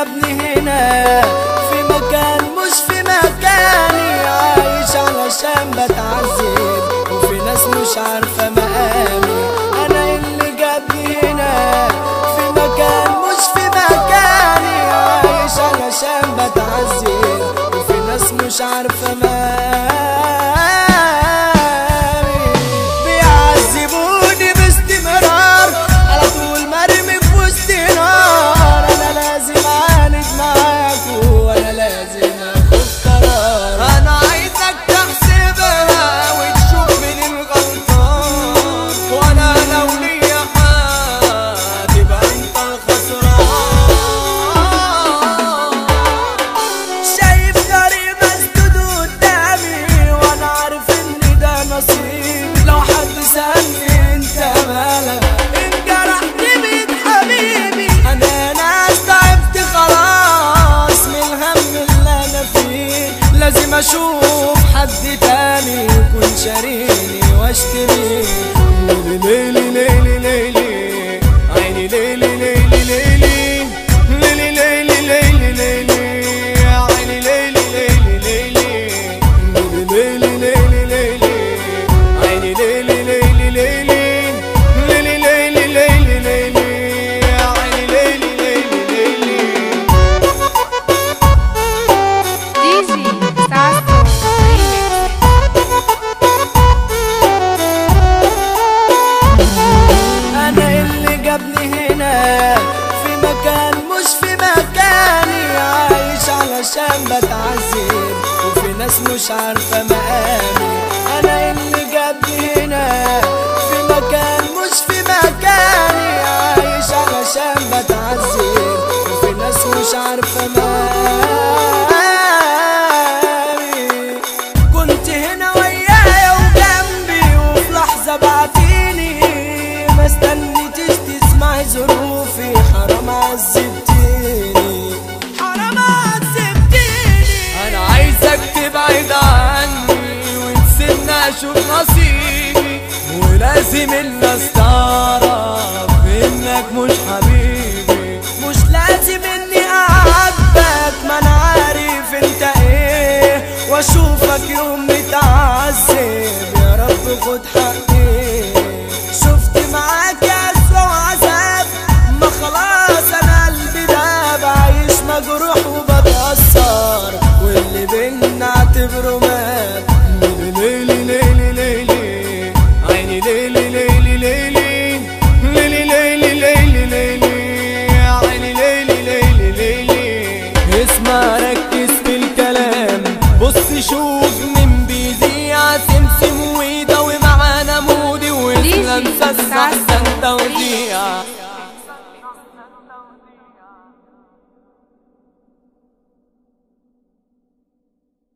جابني هنا في مكان مش في مكاني عايش علشان بتعذب وفي ناس مش عارفة مقامي أنا اللي جابني هنا في مكان مش في مكاني عايش علشان بتعذب وفي ناس مش عارفة مقامي بيعذبوني باستمرار على طول مرمي في وسط نار انا لازم اعاند معاكوا وانا لازم اخد قرار انا عايزك تحسبها وتشوف مين الغلطان وانا لو ليا حق تبقى انت الخسران شايف طريق مسدود قدامي وانا عارف ان ده نصيب لو حد سألني انت مالك انجرحت بيت حبيبي انا ناس تعبت خلاص من الهم اللي انا فيه لازم اشوف حد تاني يكون شاريني واشتريه ليلي ليلي ليلي عيني ليلي ليلي ليلي ليلي ليلي ليلي ليلي عيني ليلي ليلي ليلي ليلي ليلي ليلي عيني ليلي ليلي ليلي ليلي ليلي ليلي ليلي عيني ليلي ليلي ليلي ديجي ساسو ريميكس انا اللي جابني هنا في مكان مش في مكاني عايش علشان بتعذب وفي ناس مش عارفة مقامي انا اللي جابني هنا في مكان مش في مكاني عايش علشان بتعذب وفي ناس مش عارفة مقامي كنت هنا ويايا وجنبي وفي لحظة بعتيني ما استنيتش تسمعي ظروفي حرام عذبتيني حرام عذبتيني انا عايزك تبعد عني وتسيبني اشوف نصيبي ولازم الناس تعرف انك مش حبيبي مش لازم اني اعاتبك ما انا عارف انت ايه واشوفك يوم متعذب يا رب خد حقي شفت معاك اسوء عذاب ما خلاص انا قلبي داب عايش مجروح وبتأثر واللي بينا اعتبره مات ليلي ليلي ليلي عيني ليلي ليلي ليلي ليلي ليلي ليلي ليلي عيني ليلي ليلي ليلي اسمع ركز في الكلام بص شوف مين بيذيع سمسم ويدا ومعانا مودي واسلام ديجي سسح ساسو سنتا وديع